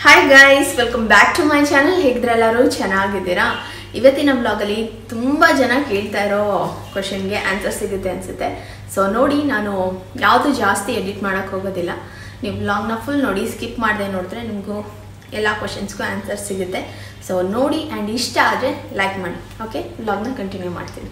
Hi guys welcome back to my channel ಹೇಗಿದ್ರೆ ಎಲ್ಲರೂ ಚೆನ್ನಾಗಿದ್ದೀರಾ ಇವತ್ತಿನ ಬ್ಲಾಗಲ್ಲಿ ತುಂಬ ಜನ ಕೇಳ್ತಾ ಇರೋ ಕ್ವಶನ್ಗೆ ಆನ್ಸರ್ ಸಿಗುತ್ತೆ ಅನಿಸುತ್ತೆ ಸೊ ನೋಡಿ ನಾನು ಯಾವುದು ಜಾಸ್ತಿ ಎಡಿಟ್ ಮಾಡೋಕ್ಕೆ ಹೋಗೋದಿಲ್ಲ ನೀವು ಬ್ಲಾಗ್ನ ಫುಲ್ ನೋಡಿ ಸ್ಕಿಪ್ ಮಾಡದೆ ನೋಡಿದ್ರೆ ನಿಮಗೂ ಎಲ್ಲ ಕ್ವಶನ್ಸ್ಗೂ ಆನ್ಸರ್ ಸಿಗುತ್ತೆ ಸೊ ನೋಡಿ ಆ್ಯಂಡ್ ಇಷ್ಟ ಆದರೆ ಲೈಕ್ ಮಾಡಿ ಓಕೆ ಬ್ಲಾಗ್ನ ಕಂಟಿನ್ಯೂ ಮಾಡ್ತೀನಿ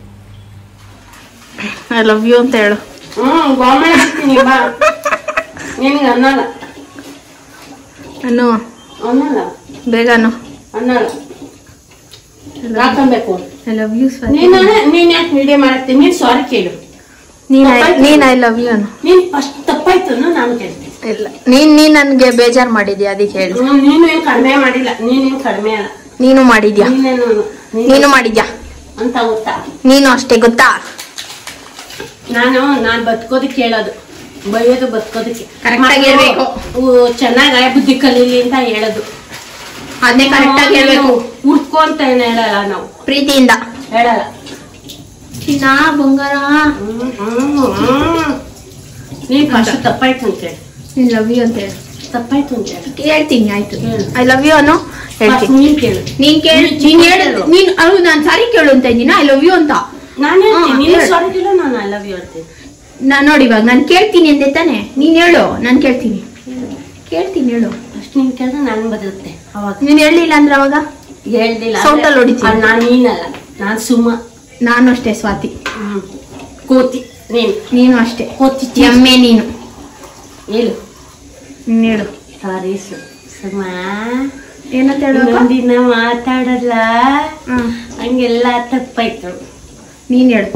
ಐ ಲವ್ ಯು ಅಂತ ಹೇಳು ಹ್ಮ್ ಗೋಮೆ ಹಾಕ್ತೀನಿ ಬಾ ನಿನಗೆ ಅನ್ನಲ್ಲ ಅನ್ನು ಅನ್ನಲ್ಲ ಬೇಗನು ಅನ್ನಲ್ಲ ಹಾಕೊಬೇಕು ಐ ಲವ್ ಯು ನೀನು ನೀನ್ ಯಾಕೆ ವಿಡಿಯೋ ಮಾಡ್ತೀನಿ ನೀನ್ ಸಾರಿ ಕೇಳು ನೀನ್ ನೀನ್ ಐ ಲವ್ ಯು ಅನ್ನು ನೀನ್ ಅಷ್ಟು ತಪ್ಪಾಯ್ತು ಅನ್ನೋ ನಾನು ಕೇಳ್ತೀನಿ ಇಲ್ಲ ನೀನ್ ನೀನ್ ನನ್ಗೆ ಬೇಜಾರ್ ಮಾಡಿದ್ಯಾ ಅದಕ್ಕೆ ಹೇಳಿ ಹ್ಮ್, ನೀನು ಏನ್ ಕಡಿಮೆ ಮಾಡಿಲ್ಲ ನೀನೇನ್ ಕಡಿಮೆ ಅಲ್ಲ ನೀನು ಮಾಡಿದ್ಯಾ ನೀನೇನು ನೀನ್- ನೀನು ಮಾಡಿದ್ಯಾ ಅಂತ ಗೊತ್ತಾ ನೀನು ಅಷ್ಟೇ ಗೊತ್ತಾ ನಾನು ನಾನ್ ಬದುಕೋದಕ್ಕೆ ಹೇಳೋದು ಬೈಯೋದು ಬದುಕೋದಕ್ಕೆ Correct ಆಗಿ ಹೇಳ್ಬೇಕು. ಚೆನ್ನಾಗ ಬುದ್ಧಿ ಕಲೀಲಿ ಅಂತ ಹೇಳೋದು ಅದನ್ನೇ ಕರೆಕ್ಟ್ ಆಗಿ ಹೇಳ್ಬೇಕು ಉರ್ಕೋ ಅಂತ ಏನ್ ಹೇಳಲ್ಲ ನಾವು ಪ್ರೀತಿಯಿಂದ ಹೇಳಲ್ಲ ಚಿನ್ನ ಬಂಗಾರ ಹ್ಮ್, ಹ್ಮ್, ಹ್ಮ್. ನೀನ್ ಫಸ್ಟ್ ತಪ್ಪಾಯ್ತು ಅಂತ ಹೇಳಿ ನೀನ್ ಲವ್ ಯು ಅಂತ ಹೇಳಿ ತಪ್ಪಾಯ್ತು ಅಂತ ಹೇಳಿ ಹೇಳ್ತೀನಿ ಆಯ್ತು ಹೇಳು. ಐ ಲವ್ ಯು ಅನ್ನೋ ಫಸ್ಟ್ ಹೇಳ್ತೀನಿ ನೀನ್ ಕೇಳು ನೀನ್ ಕೇಳ ನೀನ್ ನೀನ್ ಹೇಳು. ಹೇಳು ನೀನ್ ಅದು ನಾನ್ ಸಾರಿ ಕೇಳು ಅಂತ ಇದ್ದೀನ ಐ ಲವ್ ಯು ಅಂತ ನಾನು ಹೇಳ್ತೀನಿ ಹಾ, ನೀನು ಹೇಳು. ಸಾರಿ ಕೇಳು ನಾನು ಐ ಲವ್ ಯು ಹೇಳ್ತೀನಿ ನಾನ್ ನೋಡಿ ಇವಾಗ ನಾನ್ ಕೇಳ್ತೀನಿ ಅಂದೆ ತಾನೆ ನೀನ್ ಹೇಳು ನಾನ್ ಕೇಳ್ತೀನಿ ಕೇಳ್ತೀನಿ ಹೇಳು ಫಸ್ಟ್ ನೀನ್ ಕೇಳಿದ್ರೆ ನಾನು ಬದುತ್ತೆ ಅವಾಗ ನೀನ್ ಹೇಳಿಲ್ಲ ಅಂದ್ರೆ ಅವಾಗ ಹೇಳ್ದಿಲ್ಲ ಸೌಟಲ್ಲಿ ಹೊಡಿತೀನಿ. ನಾನು ನೀನಲ್ಲ ನಾನ್ ಸುಮ್ಮ ನಾನು ಅಷ್ಟೇ ಸ್ವಾತಿ ಹ್ಮ್ ಕೋತಿ ನೀನ್ ನೀನು ಅಷ್ಟೇ ಕೋತಿ ಎಮ್ಮೆ ನೀನು ಹೇಳು ನೀನ್ ಹೇಳು ಸಾರಿ ಸು ಸುಮ್ಮ ಏನಂತ ಹೇಳುವಾಗ ಇನ್ನೊಂದಿನ ಮಾತಾಡಲ್ಲ ಹ್ಮ್ ಹಂಗೆಲ್ಲ ತಪ್ಪಾಯ್ತು ನೀನ್ ಹೇಳು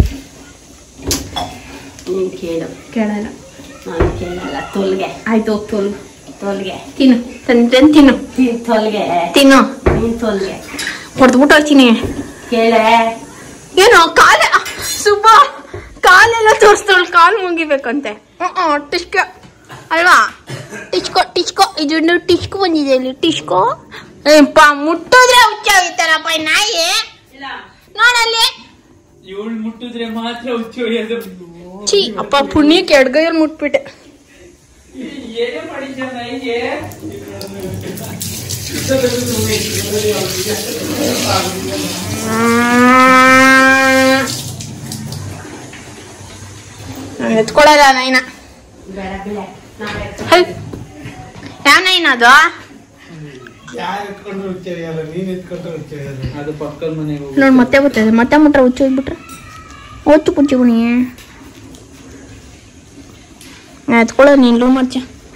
ನೀನ್ ಕೇಳು ಕೇಳಲ್ಲ ನಾನು ಕೇಳಲ್ಲ ತೊಲ್ಗೆ ಆಯ್ತು ಹೋಗ್ ತೋಲು ತೊಲ್ಗೆ ತಿನ್ನು ತಂದ್ರೆ ತಿನ್ನು ತಿನ್ ತೊಲ್ಗೆ ತಿನ್ನು ನೀನ್ ತೊಲ್ಗೆ ಹೊಡೆದ್ಬಿಟ್ಟು ಹೋಗ್ತೀನಿ ಕೇಳೆ ಏನೋ ಕಾಲ ಸುಬ್ಬ ಕಾಲೆಲ್ಲ ತೋರಿಸ್ತವಳು ಕಾಲು ಮುಗಿಬೇಕಂತೆ ಹ್ಮ್ ಟಿಸ್ಕ ಅಲ್ವಾ ಟಿಚ್ಕೋ ಟಿಚ್ಕೋ ಇದು ಟಿಚ್ಕೋ ಬಂದಿದೆ ಇಲ್ಲಿ ಟಿಚ್ಕೋ ಏಪ್ಪ ಮುಟ್ಟಿದ್ರೆ ಹುಚ್ಚಾಗಿತ್ತಾರಪ್ಪ ಈ ನಾಯಿ ನೋಡಲ್ಲಿ ಇವಳು ಮುಟ್ಟಿದ್ರೆ ಮಾತ್ರ ಹುಚ್ಚು ಹೊಡೆಯೋದು ಛೀ ಅಪ್ಪ ಪುಣ್ಯಕ್ಕೆ ಎಡ್ಗೈಯಲ್ಲಿ ಮುಟ್ಬಿಟ್ಟೆ ಏನೇ ಮಾಡಿದ್ಯ ನಾಯಿಗೆ ನಾನು ಎತ್ಕೊಳ್ಳಲ್ಲ ನೈನ ಬೇಡ ಬಿಡ ನಾಳೆ ಹೈ ಯಾವ ನೈನ ಅದು ಯಾರು ಎತ್ಕೊಂಡ್ರು ಹುಚ್ಚರಿಯಲ್ಲ ನೀನ್ ಎತ್ಕೊಂಡ್ರು ಹುಚ್ಚರಿಯಲ್ಲ ಅದು ಪಕ್ಕದ ಮನೆಗೆ ಹೋಗಿ ನೋಡಿ ಮತ್ತೆ ಬರ್ತದೆ ಮತ್ತೆ ಮುಟ್ರೆ ಹುಚ್ಚು ಹೋಗ್ಬಿಟ್ರೆ ಹೊತ್ತು ಕುಚ್ಚಿ ಗುಣಿ ಎತ್ಕೊಳ್ಳೋ ನೀನು ಲೂ ಮರ್ಚ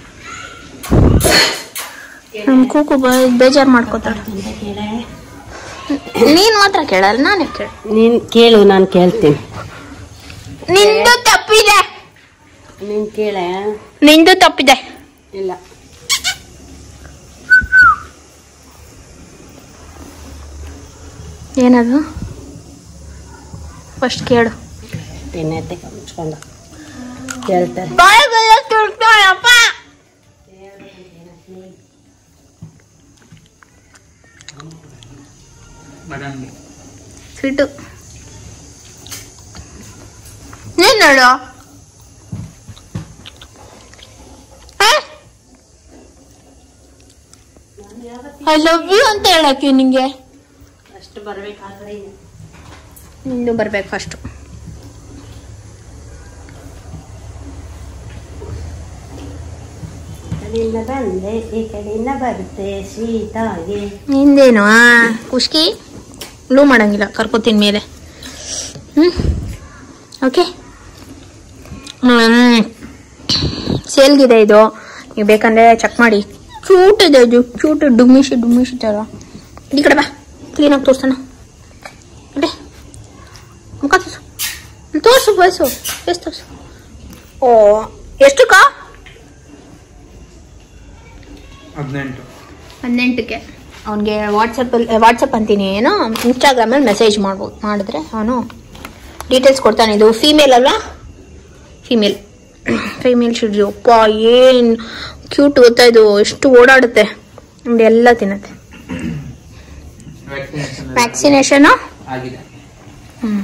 ನಮ್ ಕೂಕು ಬ- ಬೇಜಾರ್ ಮಾಡ್ಕೋತಾಳ ಅಂತ ಕೇಳೆ ನೀನ್ ಮಾತ್ರ ಕೇಳಲ್ಲ ನಾನೇ ಕೇಳ ನೀನ್ ಕೇಳು ನಾನು ಕೇಳ್ತೀನಿ ನಿಂದು ತಪ್ಪಿದೆ ನೀನ್ ಕೇಳೆ ನಿಂದು ತಪ್ಪಿದೆ ಇಲ್ಲ ಏನದು ಫಸ್ಟ್ ಕೇಳು ತಿನ್ನತ್ತೆ ಮುಚ್ಕೊಂಡು ಕೇಳ್ತಾರೆ ಬಾಯಿಗೆಲ್ಲ ತುಳ್ತಾಳಪ್ಪ ಬಡಂಗಿ ಸ್ವೀಟು ನೀನ್ ನೋಡು ಐ ಲವ್ ಯು ಅಂತ ಹೇಳಕ್ಕೆ ನಿಂಗೆ ಅಷ್ಟು ಬರ್ಬೇಕಾದ್ರೆ ನಿಂದು ಬರ್ಬೇಕು ಫಸ್ಟ್ ಕಡೆಯಿಂದ ಬಂದೆ ಈ ಕಡೆಯಿಂದ ಬರುತ್ತೆ ಸ್ವೀಟ್ ಆಗಿ ನಿಂದೇನು ಆ ಕುಷ್ಕಿ ಲೂ ಮಾಡಂಗಿಲ್ಲ ಕರ್ಕೋತೀನಿ ಮೇಲೆ ಹ್ಞೂ ಓಕೆ ಸೇಲ್ಗಿದೆ ಇದು ನೀವು ಬೇಕಂದ್ರೆ ಚೆಕ್ ಮಾಡಿ ಕ್ಯೂಟ್ ಇದೆ ಇದು ಕ್ಯೂಟ್ ಡುಮ್ಮಿಶಿ ಡುಮ್ಮಿಶಿ ಥರ ಈ ಕಡೆ ಬಾ ಕ್ಲೀನಾಗಿ ತೋರ್ಸೋಣ ಅಡೆ ಮುಖ ತೋರ್ಸು ಇಲ್ಲಿ ತೋರ್ಸು ವಯಸ್ಸು ಎಷ್ಟು ತೋರ್ಸು ಓ ಎಷ್ಟಕ್ಕ ಹದಿನೆಂಟು ಹದಿನೆಂಟಕ್ಕೆ ಅವನಿಗೆ ವಾಟ್ಸಪ್ಪಲ್ಲಿ ವಾಟ್ಸಪ್ ಅಂತೀನಿ ಏನೋ ಇನ್ಸ್ಟಾಗ್ರಾಮಲ್ಲಿ ಮೆಸೇಜ್ ಮಾಡ್ಬೋದು ಮಾಡಿದ್ರೆ ಅವನು ಡೀಟೇಲ್ಸ್ ಕೊಡ್ತಾನೆ ಇದು ಫೀಮೇಲ್ ಅಲ್ವಾ ಫೀಮೇಲ್ ಫೀಮೇಲ್ ಶಿಡ್ಜು ಅಪ್ಪ ಏನು ಕ್ಯೂಟ್ ಗೊತ್ತಾ ಇದು ಎಷ್ಟು ಓಡಾಡುತ್ತೆ ನಮ್ದು ಎಲ್ಲ ತಿನ್ನತ್ತೆ ವ್ಯಾಕ್ಸಿನೇಷನ್ ವ್ಯಾಕ್ಸಿನೇಷನು ಆಗಿದೆ ಹ್ಞೂ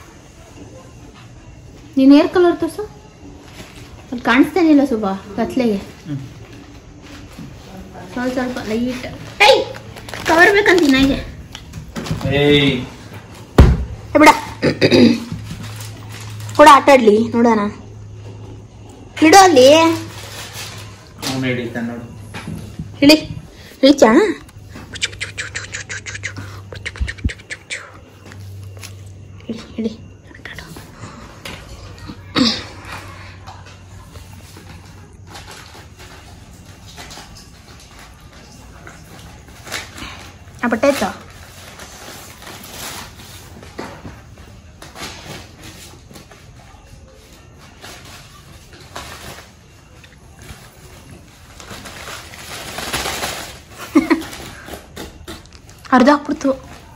ನೀನು ಏರ್ ಕಲರ್ ತೋರ್ಸು ಅದು ಕಾಣಿಸ್ತಾನಿಲ್ಲ ಸುಬ್ಬ ಕತ್ಲೆಗೆ ಸ್ವಲ್ಪ ಸ್ವಲ್ಪ ಲೈಟ್ ಏಯ್ ಕವರ್ ಬೇಕಂತ ನನಗೆ ಏಯ್ ಬಿಡ ಕೂಡ ಆಟ ಆಡ್ಲಿ ನೋಡೋಣ ಇಡೋ ಅಲ್ಲಿ ಅವ್ನು ಹಿಡಿತಾನೆ ನೋಡು ಇಳಿ ಇಳಿಚಾ ಇಳಿ ಇಳಿ ಆ ಬಟ್ಟೆ ಆಯ್ತಾ ಅರ್ಧ ಹಾಕ್ಬಿಡ್ತು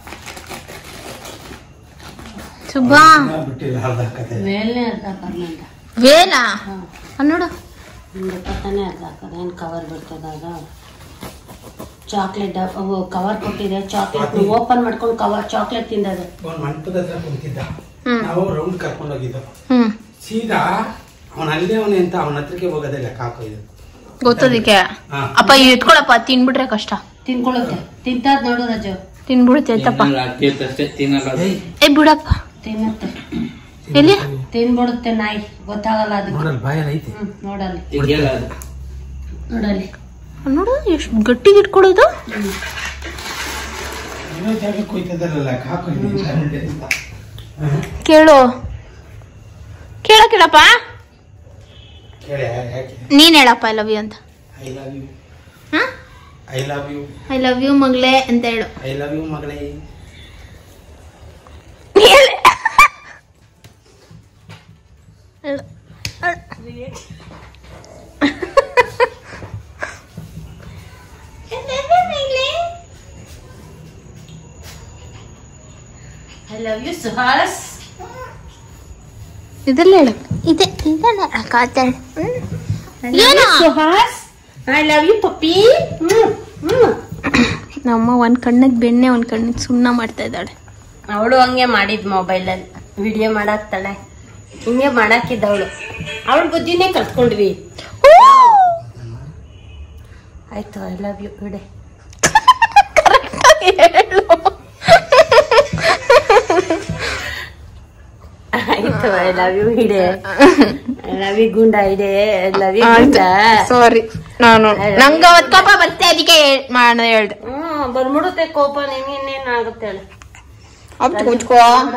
ಸುಬ್ಬಾ ಬಿಟ್ಟಿಲ್ಲ ಅರ್ಧ ಕತೆ ಮೇಲೆ ಅರ್ಧ ಕರ್ನಾಟಕ ವೇಲ ಅಲ್ಲಿ ನೋಡು ಹಿಂದೆ ಪಕ್ಕನೇ ಅರ್ಧ ಹಾಕೋದು ಏನು ಕವರ್ ಬಿಡ್ತದಾಗ ಚಾಕ್ಲೇಟ್ ಕವರ್ ಕೊಟ್ಟಿದೆ ಚಾಕ್ಲೇಟ್ ಓಪನ್ ಮಾಡ್ಕೊಂಡು ಕವರ್ ಚಾಕ್ಲೇಟ್ ತಿಂದದು ಅವ್ನ ಮಂಟಪದ ಹತ್ರ ಕುಂತಿದ್ದ ಹ್ಮ್. ನಾವು ರೌಂಡ್ ಕರ್ಕೊಂಡು ಹೋಗಿದ್ದು ಹ್ಮ್ ಸೀದಾ ಅವನ ಅಲ್ಲೇ ಅವನೇ ಅಂತ ಅವನ ಹತ್ರಕ್ಕೆ ಹೋಗೋದೇ ಲೆಕ್ಕ ಹಾಕೋದು ಗೊತ್ತದಕ್ಕೆ ಹಾ ಅಪ್ಪ ಎತ್ಕೊಳಪ್ಪ ತಿನ್ಬಿಟ್ರೆ ಕಷ್ಟ ತಿನ್ಕೊಳ್ಳುತ್ತೆ ತಿಂತಾದ್ ನೋಡು ರಜು ತಿನ್ಬಿಡುತ್ತೆ ಆಯ್ತಪ್ಪ ತಿನ್ನಲ್ಲ ಅಷ್ಟೇ ತಿನ್ನಲ್ಲ ಅದು. ಏಯ್, ಏ ಬಿಡಪ್ಪ ತಿನ್ನುತ್ತೆ ಎಲ್ಲಿ ತಿನ್ಬಿಡುತ್ತೆ ನಾಯಿ ಗೊತ್ತಾಗಲ್ಲ ಅದಕ್ಕೆ ನೋಡಲ್ ಬಾಯಲ್ಲಿ ಐತಿ ಹ್ಮ್ ನೋಡಲ್ಲಿ ತೆಗಿಯಲ್ಲ ಅದು ನೋಡಲ್ಲಿ ಅಲ್ಲ್ ನೋಡು ಎಷ್ಟು ಗಟ್ಟಿಗೆ ಇಟ್ಕೊಡೋದು ಏನೋ ಜಾಗಕ್ಕೆ ಹೋಯ್ತದಲ್ಲ ಲೆಕ್ಕ ಹಾಕೋದು ಅಂತ ಕೇಳು ಕೇಳ ಕೇಳಪ್ಪ ಕೇಳಿ ಯಾಕೆ ನೀನ್ ಹೇಳಪ್ಪ ಐ ಲವ್ ಯು ಅಂತ ಐ ಲವ್ ಯು ಹಾ I love you I love you ಮಗಳೇ ಅಂತ ಹೇಳು ಐ ಲವ್ ಯು ಮಗಳೇ ಹೇಳು. ಹೇಳು. ಐ ಲವ್ ಯು ಸುಹಾಸ್ ಇದೆಲ್ಲ ಹೇಳು ಇದೆ ಇದೆಲ್ಲ ಕಾತಾಳೆ ಏನೋ Suhas I love you puppy ಹ್ಮ್ ಹ್ಮ್ ನಮ್ಮ ಒಂದ್ ಕಣ್ಣಿಗೆ ಬೆಣ್ಣೆ ಒಂದ್ ಕಣ್ಣಿಗೆ ಸುಣ್ಣ ಮಾಡ್ತಾ ಇದ್ದಾಳೆ ಅವಳು ಹಂಗೆ ಮಾಡಿದ್ ಮೊಬೈಲಲ್ಲಿ ವಿಡಿಯೋ ಮಾಡಾಕ್ತಾಳೆ ಹಿಂಗೆ ಮಾಡಾಕಿದ್ದವಳು ಅವಳ ಬುದ್ಧಿನೇ ಕಲ್ತ್ಕೊಂಡ್ವಿ ಆಯ್ತು ಐ ಲವ್ ಯು ಬಿಡೆ ಆಯ್ತು ಐ ಲವ್ ಯು ಇಡೆ ಐ ಲವ್ ಯು ಗುಂಡ ಇಡೆ ಐ ಲವ್ ಯು ಗುಂಡ ಸಾರಿ ನಾನು ನಂಗ ಅವತ್ ಕೋಪ ಬರ್ತೆ ಅದಕ್ಕೆ ಮಾಡ ಹೇಳ್ದೆ ಹ್ಮ್ ಬಂದ್ಬಿಡುತ್ತೆ ಕೋಪ ನಿಂಗೆ ಇನ್ನೇನಾಗುತ್ತೆ ಹೇಳು ಅಪ್ಪ ಕುಚ್ಕೋ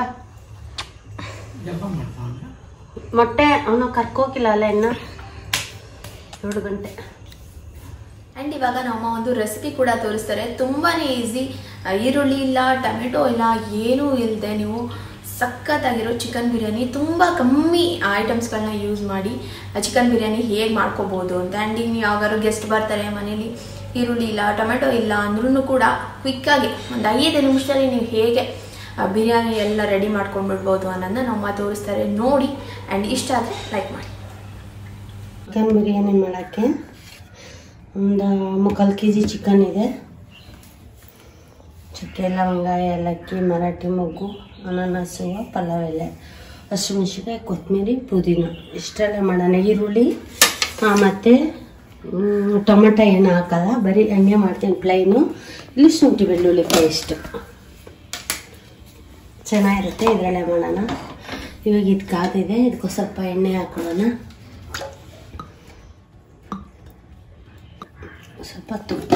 ಜಪ ಮಾಡ್ತಾವ ಮೊಟ್ಟೆ ಅವನು ಕರ್ಕೋಕಿಲ್ಲ ಅಲ್ಲ ಇನ್ನು ಏಳು ಗಂಟೆ ಆ್ಯಂಡ್ ಇವಾಗ ನಮ್ಮ ಒಂದು ರೆಸಿಪಿ ಕೂಡ ತೋರಿಸ್ತಾರೆ ತುಂಬಾ ಈಸಿ ಈರುಳ್ಳಿ ಇಲ್ಲ ಟೊಮೆಟೊ ಇಲ್ಲ ಏನೂ ಇಲ್ಲದೆ ನೀವು ಸಖತ್ತಾಗಿರೋ ಚಿಕನ್ ಬಿರಿಯಾನಿ ತುಂಬ ಕಮ್ಮಿ ಐಟಮ್ಸ್ಗಳನ್ನ ಯೂಸ್ ಮಾಡಿ ಚಿಕನ್ ಬಿರಿಯಾನಿ ಹೇಗೆ ಮಾಡ್ಕೋಬೋದು ಅಂತ ಆ್ಯಂಡ್ ಈಗ ನೀವು ಯಾವಾಗಾದ್ರು ಗೆಸ್ಟ್ ಬರ್ತಾರೆ ಮನೇಲಿ ಈರುಳ್ಳಿ ಇಲ್ಲ ಟೊಮೆಟೊ ಇಲ್ಲ ಅಂದ್ರೂ ಕೂಡ ಕ್ವಿಕ್ಕಾಗಿ ಒಂದು ಐದು ನಿಮಿಷದಲ್ಲಿ ನೀವು ಹೇಗೆ ಆ, ಬಿರಿಯಾನಿ ಎಲ್ಲ ರೆಡಿ ಮಾಡ್ಕೊಂಡ್ಬಿಡ್ಬೋದು ಅನ್ನೋದನ್ನ ನಮ್ಮ ತೋರಿಸ್ತಾರೆ ನೋಡಿ ಆ್ಯಂಡ್ ಇಷ್ಟ ಆದರೆ ಲೈಕ್ ಮಾಡಿ ಚಿಕನ್ ಬಿರಿಯಾನಿ ಮಾಡೋಕ್ಕೆ ಒಂದು ಮುಕ್ಕಾಲು ಕೆ ಜಿ ಚಿಕನ್ ಇದೆ ಚಕ್ಕೆ ಲವಂಗ ಏಲಕ್ಕಿ ಮರಾಠಿ ಮೊಗ್ಗು ಅನಾನಸು ಪಲಾವ್ ಎಲೆ ಹಸಿಮೆಣ್ಸಿನ್ಕಾಯಿ ಕೊತ್ತಂಬರಿ ಪುದೀನ ಇಷ್ಟೆಲ್ಲ ಮಾಡೋಣ ಈರುಳ್ಳಿ ಮತ್ತು ಟೊಮೆಟೊ ಏನು ಹಾಕಲ್ಲ ಬರೀ ಹಂಗೆ ಮಾಡ್ತೀನಿ ಪ್ಲೈನು ಇಲ್ಲಿ ಶುಂಠಿ ಬೆಳ್ಳುಳ್ಳಿ ಪೇಸ್ಟು ಚೆನ್ನಾಗಿರುತ್ತೆ ಇದರಲ್ಲೇ ಮಾಡೋಣ ಇವಾಗ ಇದು ಕಾದಿದೆ ಇದಕ್ಕೂ ಸ್ವಲ್ಪ ಎಣ್ಣೆ ಹಾಕೊಳ್ಳೋಣ ಸ್ವಲ್ಪ ತುಪ್ಪ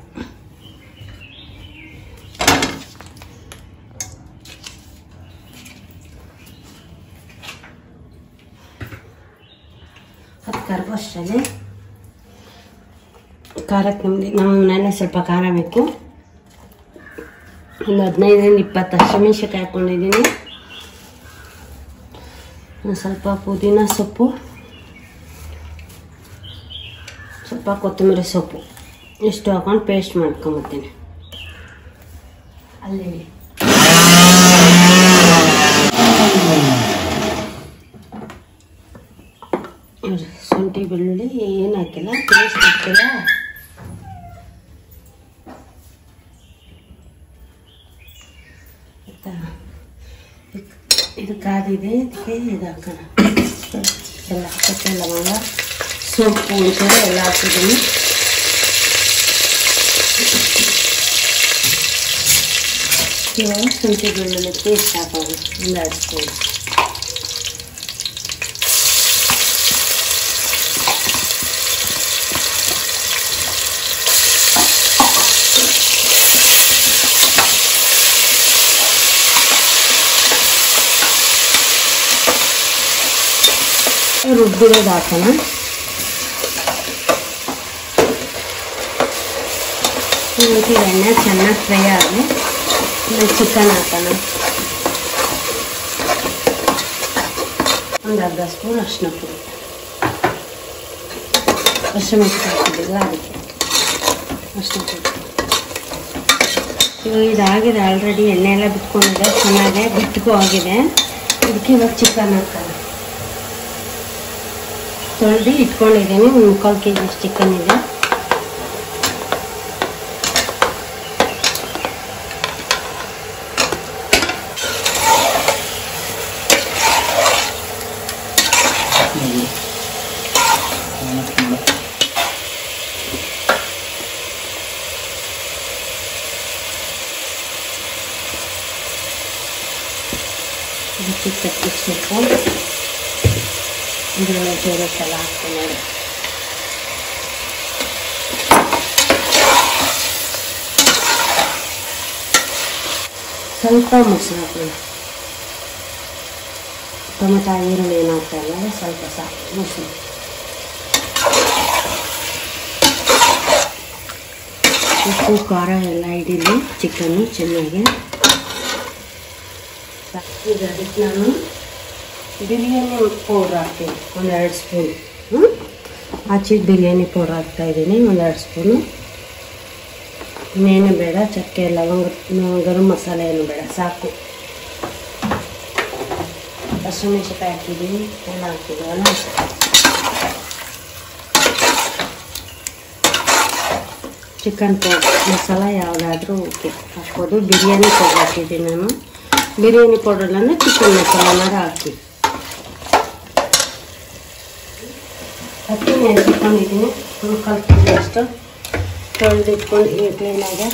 ಅದು ಕರ್ಬಷ್ಟೇ ಖಾರಕ್ಕೆ ನಮಗೆ ನಾವು ನೆನೆ ಸ್ವಲ್ಪ ಖಾರ ಬೇಕು ಒಂದು ಹದಿನೈದರಿಂದ ಇಪ್ಪತ್ತು ಹಸಿಮೆಣ್ಸಿನ್ಕಾಯಿ ಹಾಕ್ಕೊಂಡಿದ್ದೀನಿ ಒಂದು ಸ್ವಲ್ಪ ಪುದೀನ ಸೊಪ್ಪು ಸ್ವಲ್ಪ ಕೊತ್ತಂಬರಿ ಸೊಪ್ಪು ಇಷ್ಟು ಹಾಕೊಂಡು ಪೇಸ್ಟ್ ಮಾಡ್ಕೊಂಬತ್ತೀನಿ ಅಲ್ಲಿ ನೋಡ್ರಿ, ಶುಂಠಿ ಬೆಳ್ಳುಳ್ಳಿ ಏನು ಹಾಕಿಲ್ಲ ಪೇಸ್ಟ್ ಹಾಕಿಲ್ಲ ಆಯ್ತಾ? ಇದ್- ಇದು ಕಾದಿದೆ ಇದಕ್ಕೆ ಇದು ಹಾಕೋಣ ಎಲ್ಲ ಚಕ್ಕೆ ಲವಂಗ ಸೊಪ್ಪು ಅಂತಾರೆ ಎಲ್ಲ ಹಾಕಿದ್ದೀನಿ ಇವಾಗ ಶುಂಠಿ ಬೆಳ್ಳುಳ್ಳಿ ಪೇಸ್ಟ್ ಹಾಕೋದು ಒಂದು ಎರಡು ಸ್ಪೂನ್ ರುಬ್ಬಿರೋದು ಹಾಕೋಣ ಈಗ ಎಣ್ಣೆ ಚೆನ್ನಾಗಿ ಫ್ರೈ ಆಗಲಿ ಚಿಕನ್ ಹಾಕೋಣ ಒಂದು ಅರ್ಧ ಸ್ಪೂನ್ ಅರಿಶಿನ ಪುಡಿ ಹಸಿಮೆಣಸಿನ ಹಾಕಿದ್ದೀವಿ ಅದಕ್ಕೆ ಅರಿಶಿನ ಪುಡಿ ಇವಾಗ ಇದಾಗಿದೆ ಆಲ್ರೆಡಿ ಎಣ್ಣೆ ಎಲ್ಲ ಬಿಟ್ಕೊಂಡಿದೆ ಚೆನ್ನಾಗೆ ಬಿಟ್ಕೋ ಆಗಿದೆ ಇದಕ್ಕೆ ಇವಾಗ ಚಿಕನ್ ಹಾಕೋಣ ತೊಳೆದು ಇಟ್ಕೊಂಡಿದ್ದೀನಿ ಒಂದು ಮುಕ್ಕಾಲು ಕೆ ಜಿ ಚಿಕನ್ ಇದೆ ಮುಗಿದು ಮಸ್ತ್ ಮಾಡು ಇದಕ್ಕೆ ತಪ್ಪಿಸ್ಬೇಕು ಇದರೊಳಗೆ ಬೇರೆಕ್ಕೆಲ್ಲ ಹಾಕ್ತೀನಿ ನೋಡಿ ಸ್ವಲ್ಪ ಮೊಸರು ಹಾಕೋಣ ಟೊಮೆಟೊ ಈರುಳ್ಳಿ ಏನು ಹಾಕ್ತಾ ಇಲ್ಲ ಸ್ವಲ್ಪ ಸಾಕು ಮೊಸರು ಉಪ್ಪು ಖಾರ ಎಲ್ಲ ಹಿಡೀಲಿ ಚಿಕನ್ನು ಚೆನ್ನಾಗಿ ಈಗ ಅದಕ್ಕೆ ನಾನು ಬಿರಿಯಾನಿ ಪೌಡ್ರ್ ಹಾಕ್ತೀನಿ ಒಂದೆರಡು ಸ್ಪೂನ್ ಹ್ಞೂ ಆಚೆ ಬಿರಿಯಾನಿ ಪೌಡ್ರ್ ಹಾಕ್ತಾ ಇದ್ದೀನಿ ಒಂದೆರಡು ಸ್ಪೂನು ಇನ್ನೇನು ಬೇಡ ಚಕ್ಕೆ ಲವಂಗ ನ- ಗರಂ ಮಸಾಲೆ ಏನು ಬೇಡ ಸಾಕು ಹಸಿಮೆಣಸಿನ್ಕಾಯಿ ಹಾಕಿದ್ದೀನಿ ಎಲ್ಲ ಹಾಕಿದ್ದೀವಲ್ಲ ಚಿಕನ್ ಪೌಡ್ರ್ ಮಸಾಲ ಯಾವುದಾದ್ರೂ ಓಕೆ ಹಾಕ್ಬೋದು ಬಿರಿಯಾನಿ ಪೌಡ್ರ್ ಹಾಕಿದ್ದೀನಿ ನಾನು ಬಿರಿಯಾನಿ ಪೌಡರ್ ಅಂದರೆ ಚಿಕನ್ ಮಸಾಲನಾರ ಹಾಕಿ ಅಕ್ಕಿ ನೆನೆಸಿಟ್ಕೊಂಡಿದ್ದೀನಿ ಒಂದು ಕಾಲು ಕೆ ಜಿ ಅಷ್ಟು ತೊಳೆದು ಇಟ್ಕೊಂಡು ಕ್ಲೀನಾಗೆ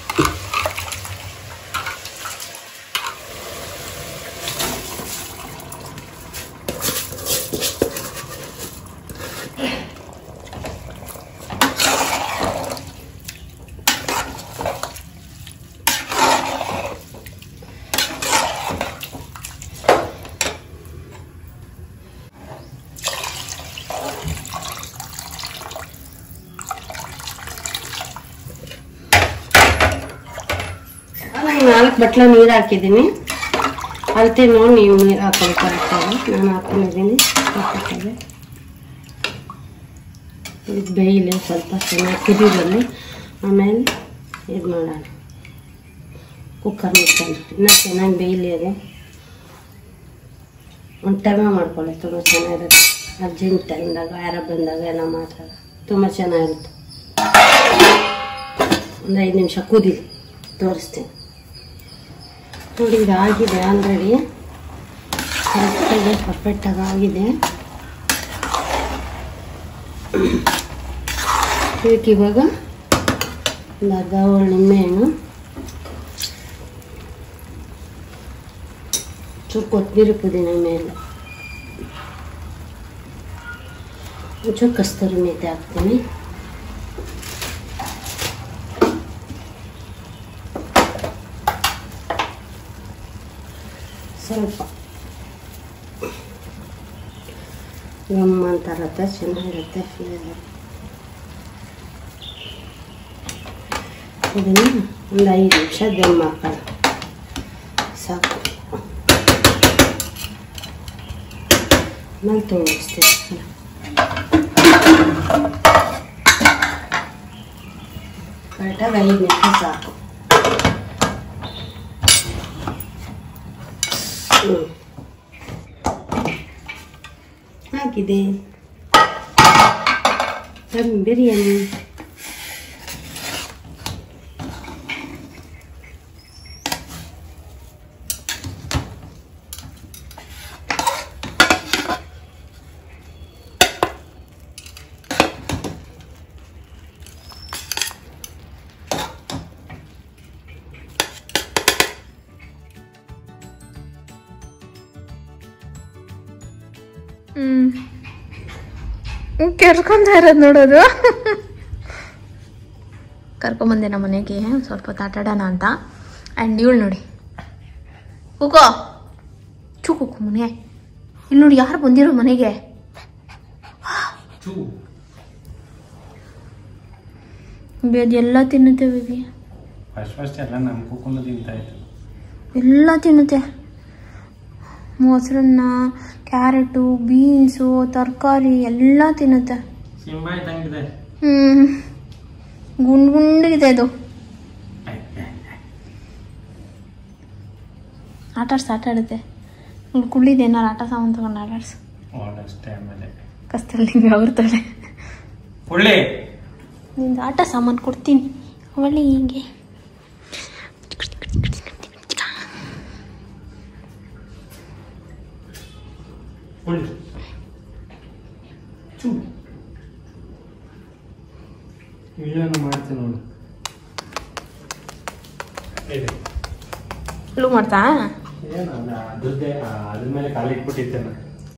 ನಾನು ನಾಲ್ಕು ಬಟ್ಲ ನೀರು ಹಾಕಿದ್ದೀನಿ ಅಳತೆ ನೋಡಿ ನೀವು ನೀರು ಹಾಕೊಳ್ಳಿ ಕರೆಕ್ಟಾಗಿ ನಾನು ಹಾಕೊಂಡಿದ್ದೀನಿ ಕರೆಕ್ಟಾಗಿ ಇದು ಬೇಯಲಿ ಸ್ವಲ್ಪ ಚೆನ್ನಾಗಿ ಕುದಿ ಬರಲಿ ಆಮೇಲೆ ಇದು ಮಾಡೋಣ ಕುಕ್ಕರ್ ಮುಚ್ಚೋಣ ಇನ್ನೂ ಚೆನ್ನಾಗಿ ಬೇಯಲಿ ಅದು ಒಂದು ಟೈಮ ಮಾಡ್ಕೊಳ್ಳಿ ತುಂಬ ಚೆನ್ನಾಗಿರುತ್ತೆ ಅರ್ಜೆಂಟ್ ಟೈಮ್ದಾಗ ಯಾರ ಬಂದಾಗ ಎಲ್ಲ ಮಾಡ್ತಾರೆ ತುಂಬ ಚೆನ್ನಾಗಿರುತ್ತೆ ಒಂದು ಐದು ನಿಮಿಷ ಕುದೀಲಿ ತೋರಿಸ್ತೀನಿ ನೋಡಿ ಇದು ಆಗಿದೆ ಆಲ್ರೆಡಿ ಕರೆಕ್ಟಾಗಿ ಪರ್ಫೆಕ್ಟಾಗಿ ಆಗಿದೆ ಇದಕ್ಕೆ ಇವಾಗ ಒಂದು ಅರ್ಧ ಹೋಳು ನಿಂಬೆಹಣ್ಣು ಚೂರು ಕೊತ್ತಂಬರಿ ಪುದೀನ ಮೇಲೆ ಒಂಚೂರು ಕಸ್ತೂರಿ ಮೇಥಿ ಹಾಕ್ತೀನಿ ಸ್ವಲ್ಪ ಗಮ್ ಅಂತ ಇರುತ್ತೆ ಚೆನ್ನಾಗಿರುತ್ತೆ ಫ್ಲೇವರ್ ಇದನ್ನು ಒಂದು ಐದು ನಿಮಿಷ ದಮ್ ಹಾಕೋಣ ಸಾಕು ಆಮೇಲೆ ತೋರಿಸ್ತೀನಿ ಕರೆಕ್ಟಾಗಿ ಐದು ನಿಮಿಷ ಸಾಕು ಹ್ಞೂ ಹಾಕಿದೆ ದಮ್ ಬಿರಿಯಾನಿ ಹ್ಮ್ ಕೆರ್ಕೊಂತ ಇರೋದು ನೋಡೋದು ಕರ್ಕೊಂಬಂದೆ ನಮ್ಮ ಮನೆಗೆ ಸ್ವಲ್ಪ ಹೊತ್ತು ಆಟ ಆಡೋಣ ಅಂತ ಆ್ಯಂಡ್ ಇವಳು ನೋಡಿ ಕೂಕೋ ಚೂ ಕೂಕು ಮನೆ ಇಲ್ಲಿ ನೋಡಿ ಯಾರು ಬಂದಿರೋ ಮನೆಗೆ ಚೂ ಎಲ್ಲ ತಿನ್ನುತ್ತೆ ಬೇಬಿ ಫಸ್ಟ್ ಫಸ್ಟ್ ಎಲ್ಲ ನಮ್ಮ ಕುಕ್ಕುಂದು ತಿಂತಾ ಇತ್ತು ಎಲ್ಲ ತಿನ್ನುತ್ತೆ ಮೊಸರನ್ನ ಕ್ಯಾರೆಟು ಬೀನ್ಸು ತರಕಾರಿ ಎಲ್ಲ ತಿನ್ನುತ್ತೆ ಸಿಂಬಾ ಇದ್ದಂಗಿದೆ ಹ್ಮ್ ಗುಂಡ್ ಗುಂಡಿಗಿದೆ ಇದು ಆಟ ಆಡ್ಸ್ ಆಟ ಆಡುತ್ತೆ ಇವ್ಳು ಕುಳ್ಳಿದೆ ಏನಾರು ಆಟ ಸಾಮಾನು ತಗೊಂಡು ಆಟ ಆಡ್ಸು ಅಷ್ಟೇ ಆಮೇಲೆ ಕಸ್ತಲ್ಲಿ ಹಿಂಗೆ ಅವ್ರ್ತಾಳೆ ಒಳ್ಳೆ ನಿಂದು ಆಟ ಸಾಮಾನು ಕೊಡ್ತೀನಿ ಅವಳಿ ಹೀಗೆ ಒಳ್ಳೆ ಚೂ ವಿಡಿಯೋನ ಮಾಡ್ತೀನಿ ನೋಡು ಇದೆ ಇಳು ಮಾಡ್ತಾ ಏನು ಅದ ಅದ್ರದ್ದೇ ಅದ್ರ ಮೇಲೆ ಕಾಲಿಟ್ಬಿಟ್ಟಿದ್ದೆ ನಾನು